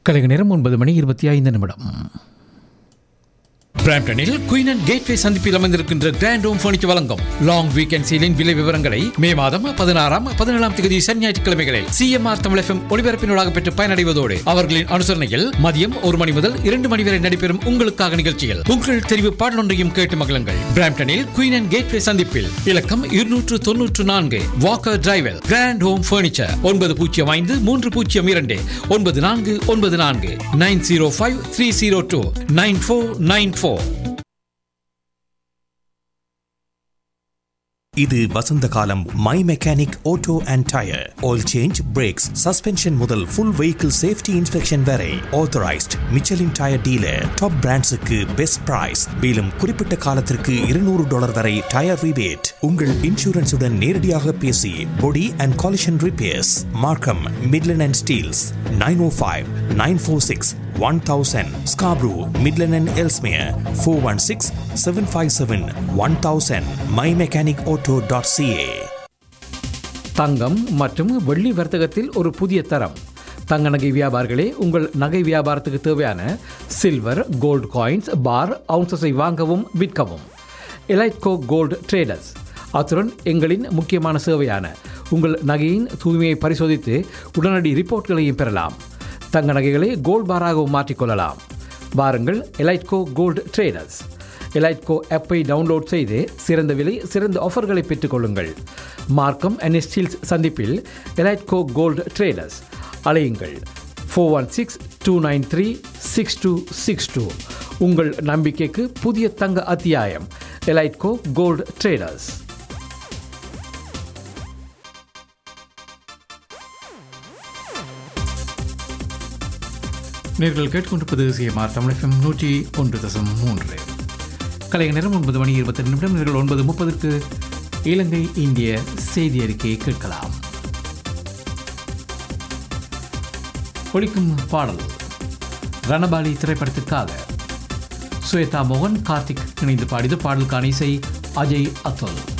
கலைக நேரம் ஒன்பது மணி இருபத்தி ஐந்து நிமிடம் பிராம்டனில் குயின் அண்ட் கேட்வே சந்திப்பில் அமைந்திருக்கின்ற கிராண்ட் ஹோம் ஃபர்னிச்சர் வழங்கும் லாங் வீக்கெண்ட் சீலின் விலை விவரங்களை மே மாதம் பதினாறாம் பதினேழாம் தேதி சனி ஞாயிற்றுக்கிழமைகளில் சிஎம்ஆர் தமிழ் எஃப்எம் ஒளிபரப்பினூடாக பெற்று பயனடைவதோடு அவர்களின் அனுசரணையில் மதியம் ஒரு மணி முதல் இரண்டு மணி வரை நடைபெறும் உங்களுக்காக நிகழ்ச்சியில் உங்கள் தெரிவு பாடலொன்றையும் கேட்டு மகிழுங்கள் பிராம்டனில் குயின் அண்ட் கேட்வே சந்திப்பில் இலக்கம் இருநூற்று தொன்னூற்று நான்கு Walker Drive Grand Home Furniture ஒன்பது பூஜ்ஜியம் ஐந்து மூன்று பூஜ்ஜியம் இரண்டு ஒன்பது நான்கு ஒன்பது நான்கு nine zero five three zero two nine four nine four இது வசந்த காலம் My Mechanic Auto and tyre oil change brakes suspension முதல் ஃபுல் வெஹிக்கிள் சேஃப்டி இன்ஸ்பெக்ஷன் வரை authorised Michelin tyre dealer top பிராண்ட்ஸுக்கு பெஸ்ட் பிரைஸ் மேலும் குறிப்பிட்ட காலத்திற்கு இருநூறு டாலர் வரை டயர் ரிபேட் உங்கள் இன்சூரன்ஸுடன் நேரடியாக பேசி body and collision repairs Markham Midland and Steeles nine O five nine four six one thousand Scarborough Midland and Ellesmere four one six seven five seven one thousand My Mechanic Auto dot CA தங்கம் மற்றும் வெள்ளி வர்த்தகத்தில் ஒரு புதிய தரம் தங்க நகை வியாபாரிகளே உங்கள் நகை வியாபாரத்துக்கு தேவையான சில்வர் கோல்டு காயின்ஸ் பார் அவுன்சஸை வாங்கவும் விற்கவும் எலைட்கோ கோல்டு ட்ரேடர்ஸ் அத்துடன் எங்களின் முக்கியமான சேவையான உங்கள் நகையின் தூய்மையை பரிசோதித்து உடனடி ரிப்போர்ட்களையும் பெறலாம் தங்க நகைகளை கோல்ட் பாராகவும் மாற்றிக்கொள்ளலாம் வாருங்கள் எலைட்கோ கோல்டு ட்ரேடர்ஸ் எலைட்கோ ஆப்பை டவுன்லோட் செய்து சிறந்த விலை சிறந்த ஆஃபர்களை பெற்றுக்கொள்ளுங்கள் மார்க்கம் அண்ட் ஸ்டீல்ஸ் சந்திப்பில் எலைட்கோ கோல்டு ட்ரேடர்ஸ் அலையுங்கள் four one six two nine three six two six two உங்கள் நம்பிக்கைக்கு புதிய தங்க அத்தியாயம் எலைட்கோ கோல்டு ட்ரேடர்ஸ் நேர்கள் கேட்டுக்கொண்டிருப்பது சிஎம்ஆர் தமிழ் எஃப்எம் நூற்றி ஒன்று தசம் மூன்று கலைய நேரம் ஒன்பது மணி இருபத்தி நிமிடம் நேர்கள் ஒன்பது முப்பதுக்கு இலங்கை இந்திய செய்தி அறிக்கையை கேட்கலாம் ஒழிக்கும் பாடல் ரணபாலி திரைப்படத்திற்காக சுவேதா மோகன் கார்த்திக் இணைந்து பாடிய பாடலுக்கான இசை அஜய் அத்துல்